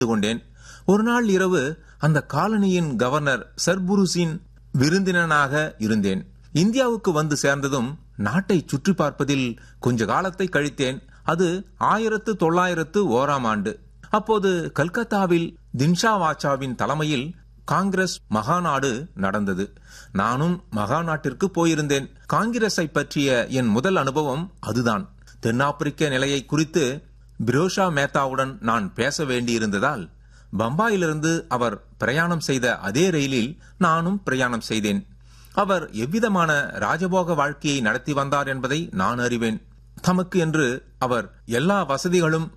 கொண்டேன் ஒரு நாள் இரவு அந்த காலனியின் கவர்னர் சர்புருஸின் விருந்தினனாக இருந்தேன் இந்தியாவுக்கு வந்து சேர்ந்ததும் நாட்டை சுற்றி பார்ப்பதில் கொஞ்ச காலத்தை கழித்தேன் அது ஆயிரத்து தொள்ளாயிரத்து ஓராம் ஆண்டு அப்போது கல்கத்தாவில் தின்ஷா வாச்சாவின் தலைமையில் காங்கிரஸ் மகாநாடு நடந்தது நானும் மகாநாட்டிற்கு போயிருந்தேன் காங்கிரஸை பற்றிய என் முதல் அனுபவம் அதுதான் தென்னாப்பிரிக்க நிலையை குறித்து பிரோஷா மேத்தாவுடன் நான் பேச வேண்டியிருந்ததால் பம்பாயிலிருந்து அவர் பிரயாணம் செய்த அதே ரயிலில் நானும் பிரயாணம் செய்தேன் அவர் எவ்விதமான ராஜபோக வாழ்க்கையை நடத்தி வந்தார் என்பதை நான் அறிவேன் தமக்கு என்று அவர் எல்லா வசதிகளும்